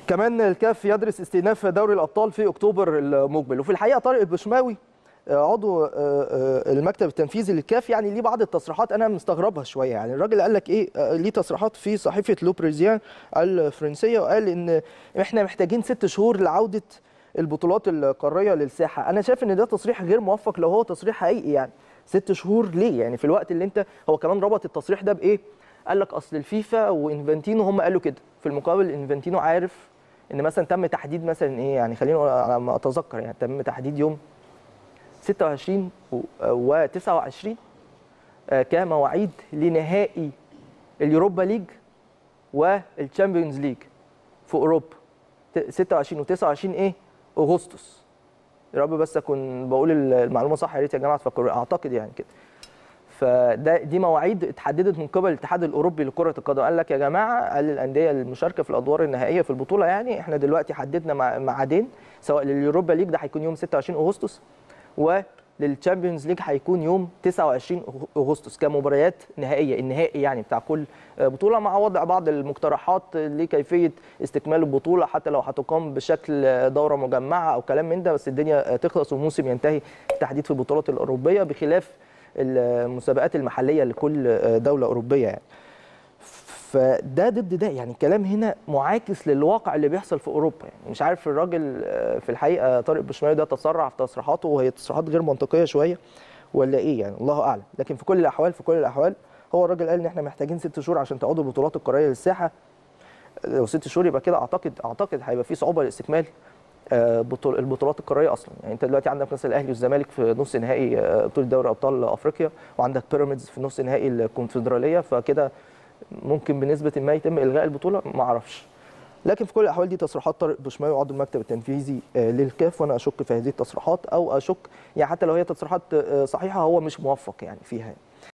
كمان الكاف يدرس استئناف دوري الابطال في اكتوبر المقبل وفي الحقيقه طارق البشماوي عضو المكتب التنفيذي للكاف يعني ليه بعض التصريحات انا مستغربها شويه يعني الراجل قال لك ايه ليه تصريحات في صحيفه لو بريزيان الفرنسيه وقال ان احنا محتاجين ست شهور لعوده البطولات القاريه للساحه انا شايف ان ده تصريح غير موفق لو هو تصريح حقيقي يعني ست شهور ليه يعني في الوقت اللي انت هو كمان ربط التصريح ده بايه قال لك اصل الفيفا وانفانتينو هم قالوا كده في المقابل انفانتينو عارف ان مثلا تم تحديد مثلا ايه يعني خليني على ما اتذكر يعني تم تحديد يوم 26 و 29 كمواعيد لنهائي اليوروبا ليج والتشامبيونز ليج في اوروبا 26 و 29 ايه اغسطس يا رب بس اكون بقول المعلومه صح يا ريت يا جماعه تفكروا اعتقد يعني كده فده دي مواعيد اتحددت من قبل الاتحاد الاوروبي لكره القدم قال لك يا جماعه قال للانديه المشاركه في الادوار النهائيه في البطوله يعني احنا دلوقتي حددنا ميعادين سواء لليوروبا ليج ده هيكون يوم 26 اغسطس وللتشامبيونز ليج هيكون يوم 29 اغسطس كمباريات نهائيه النهائي يعني بتاع كل بطوله مع وضع بعض المقترحات لكيفيه استكمال البطوله حتى لو هتقام بشكل دوره مجمعه او كلام من ده بس الدنيا تخلص والموسم ينتهي التحديد في البطولات الاوروبيه بخلاف المسابقات المحليه لكل دوله اوروبيه يعني فده ضد ده يعني الكلام هنا معاكس للواقع اللي بيحصل في اوروبا يعني مش عارف الراجل في الحقيقه طارق بشماوي ده تسرع في تصريحاته وهي تصريحات غير منطقيه شويه ولا ايه يعني الله اعلم لكن في كل الاحوال في كل الاحوال هو الراجل قال ان احنا محتاجين ست شهور عشان تعود البطولات القاريه للساحه لو ست شهور يبقى كده اعتقد اعتقد هيبقى في صعوبه لاستكمال البطولات القاريه اصلا يعني انت دلوقتي عندك مثلا الاهلي والزمالك في نص نهائي بطوله دوري ابطال افريقيا وعندك بيراميدز في نص نهائي الكونفدراليه فكده ممكن بنسبه ما يتم الغاء البطوله ما اعرفش لكن في كل الاحوال دي تصريحات طارق بشماوي عضو المكتب التنفيذي للكاف وانا اشك في هذه التصريحات او اشك يعني حتى لو هي تصريحات صحيحه هو مش موفق يعني فيها